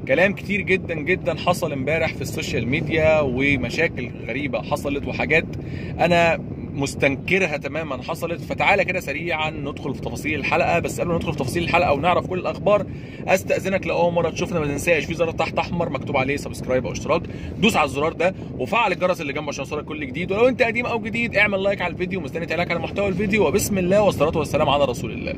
كلام كتير جدا جدا حصل امبارح في السوشيال ميديا ومشاكل غريبه حصلت وحاجات انا مستنكرها تماما حصلت فتعالى كده سريعا ندخل في تفاصيل الحلقه بس قبل ما ندخل في تفاصيل الحلقه ونعرف كل الاخبار استاذنك لاول مره تشوفنا ما تنساش في زر تحت احمر مكتوب عليه سبسكرايب او اشتراك دوس على الزرار ده وفعل الجرس اللي جنبه عشان يوصلك كل جديد ولو انت قديم او جديد اعمل لايك على الفيديو مستني تعليقك على محتوى الفيديو وبسم الله والصلاه والسلام على رسول الله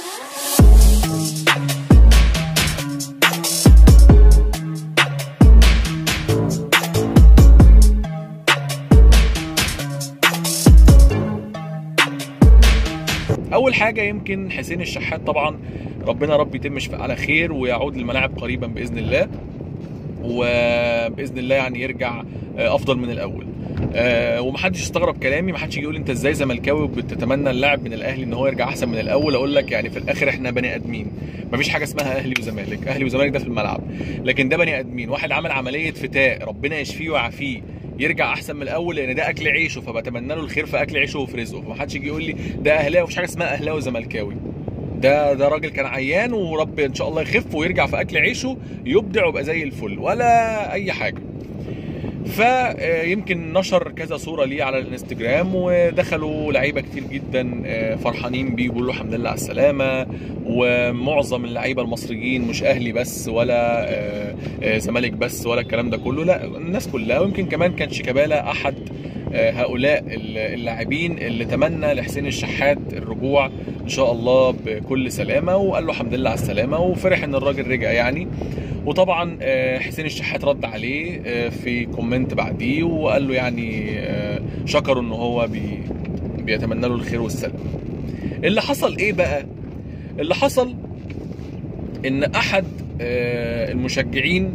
اول حاجه يمكن حسين الشحات طبعا ربنا رب يتم شفاء على خير ويعود للملاعب قريبا باذن الله وباذن الله يعني يرجع افضل من الاول أه ومحدش يستغرب كلامي محدش يجي يقول انت ازاي زملكاوي بتتمنى اللاعب من الاهلي ان هو يرجع احسن من الاول اقول لك يعني في الاخر احنا بني ادمين مفيش حاجه اسمها اهلي وزمالك اهلي وزمالك ده في الملعب لكن ده بني ادمين واحد عمل عمليه فتاء ربنا يشفيه ويعافيه يرجع احسن من الاول لان ده اكل عيشه فبتمنى له الخير في اكل عيشه وفي رزقه فمحدش يجي يقول لي ده اهلاوي مفيش حاجه اسمها اهلاوي وزملكاوي ده ده راجل كان عيان ورب ان شاء الله يخف ويرجع في اكل عيشه يبدع ويبقى زي الفل ولا اي حاجه فيمكن نشر كذا صوره ليه على الانستجرام ودخلوا لعيبه كتير جدا فرحانين بيه بيقولوا الحمد لله على السلامه ومعظم اللعيبه المصريين مش اهلي بس ولا زمالك بس ولا الكلام ده كله لا الناس كلها ويمكن كمان كان شيكابالا احد هؤلاء اللاعبين اللي تمنى لحسين الشحات الرجوع ان شاء الله بكل سلامه وقال له الحمد لله على السلامه وفرح ان الراجل رجع يعني وطبعا حسين الشحات رد عليه في كومنت بعديه وقال له يعني شكره ان هو بي بيتمنى له الخير والسلام اللي حصل ايه بقى اللي حصل ان احد المشجعين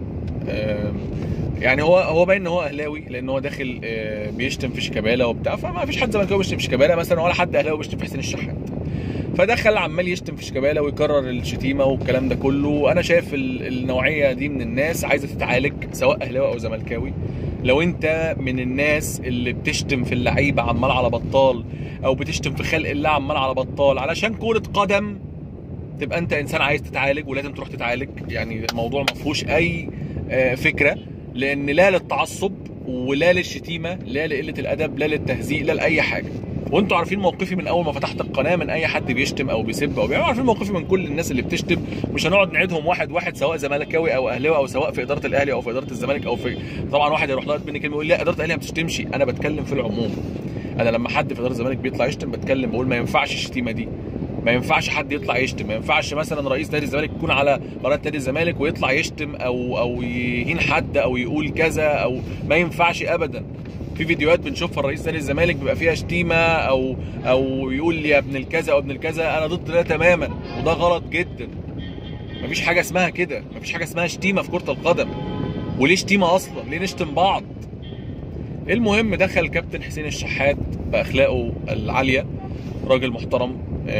يعني هو هو باين ان هو اهلاوي لان هو داخل بيشتم في شيكابالا وبتاع فما فيش حد زملكاوي بيشتم في شيكابالا مثلا ولا حد اهلاوي بيشتم في حسين الشحات فدخل عمال يشتم في شيكابالا ويكرر الشتيمه والكلام ده كله انا شايف النوعيه دي من الناس عايزه تتعالج سواء اهلاوي او زملكاوي لو انت من الناس اللي بتشتم في اللعيبه عمال على بطال او بتشتم في خلق الله عمال على بطال علشان كوره قدم تبقى انت انسان عايز تتعالج ولازم تروح تتعالج يعني الموضوع ما فيهوش اي فكره لان لا للتعصب ولا للشتيمه لا لقله الادب لا للتهزيء لا لاي حاجه وانتوا عارفين موقفي من اول ما فتحت القناه من اي حد بيشتم او بيسب او بيعمل عارفين موقفي من كل الناس اللي بتشتم مش هنقعد نعيدهم واحد واحد سواء زملكاوي او اهلاوي او سواء في اداره الاهلي او في اداره الزمالك او في طبعا واحد يروح لغايه مني كلمه يقول لا اداره الاهلي ما بتشتمش انا بتكلم في العموم انا لما حد في اداره الزمالك بيطلع يشتم بتكلم بقول ما ينفعش الشتيمه دي ما ينفعش حد يطلع يشتم ما ينفعش مثلا رئيس نادي الزمالك يكون على قناه نادي الزمالك ويطلع يشتم او او يهين حد او يقول كذا او ما ينفعش ابدا في فيديوهات بنشوفها رئيس نادي الزمالك بيبقى فيها شتيمه او او يقول لي يا ابن الكذا او ابن الكذا انا ضد ده تماما وده غلط جدا مفيش حاجه اسمها كده مفيش حاجه اسمها شتيمه في كره القدم وليه شتيمه اصلا ليه نشتم بعض المهم دخل كابتن حسين الشحات باخلاقه العاليه راجل محترم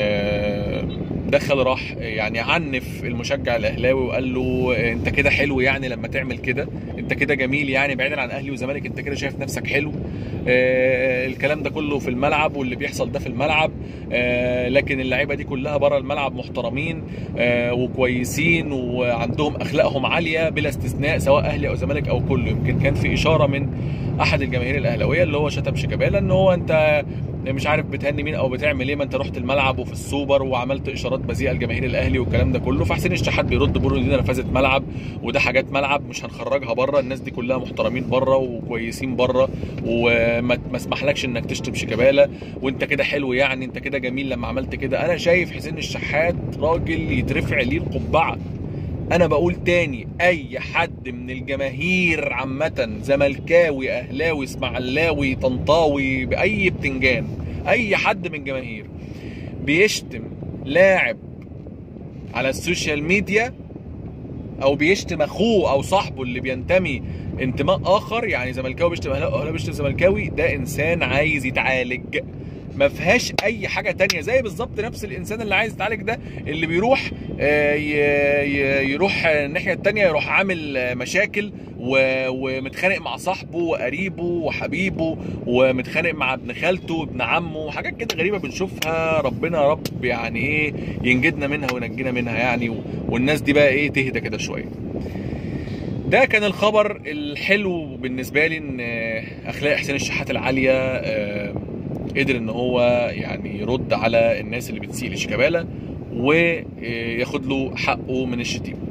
دخل راح يعني عنف المشجع الاهلاوي وقال له انت كده حلو يعني لما تعمل كده انت كده جميل يعني بعيدا عن اهلي وزمالك انت كده شايف نفسك حلو الكلام ده كله في الملعب واللي بيحصل ده في الملعب لكن اللعيبه دي كلها بره الملعب محترمين وكويسين وعندهم اخلاقهم عاليه بلا استثناء سواء اهلي او زمالك او كله يمكن كان في اشاره من احد الجماهير الاهلاويه اللي هو شتم شيكابالا ان هو انت مش عارف بتهني مين او بتعمل ايه ما انت رحت الملعب وفي السوبر وعملت اشارات بذيئه لجماهير الاهلي والكلام ده كله فحسين الشحات بيرد بيقول دي نفذت ملعب وده حاجات ملعب مش هنخرجها بره الناس دي كلها محترمين بره وكويسين بره وما اسمحلكش انك تشتم شيكابالا وانت كده حلو يعني انت كده جميل لما عملت كده انا شايف حسين الشحات راجل يترفع ليه القبعه انا بقول تاني اي حد من الجماهير عامه زملكاوي اهلاوي اسماعيلاوي طنطاوي باي بتنجان اي حد من الجماهير بيشتم لاعب على السوشيال ميديا او بيشتم اخوه او صاحبه اللي بينتمي انتماء اخر يعني زملكاوي بيشتم اهلاوي بيشتم زملكاوي ده انسان عايز يتعالج ما فيهاش اي حاجه تانية زي بالظبط نفس الانسان اللي عايز يتعالج ده اللي بيروح يروح الناحيه التانية يروح عامل مشاكل ومتخانق مع صاحبه وقريبه وحبيبه ومتخانق مع ابن خالته وابن عمه وحاجات كده غريبه بنشوفها ربنا يا رب يعني ايه ينجدنا منها وينجينا منها يعني والناس دي بقى ايه تهدى كده شويه ده كان الخبر الحلو بالنسبه لي ان اخلاق حسين الشحات العاليه آه، قدر ان هو يعني يرد على الناس اللي بتسيء لشيكابالا وياخد له حقه من الشتيمه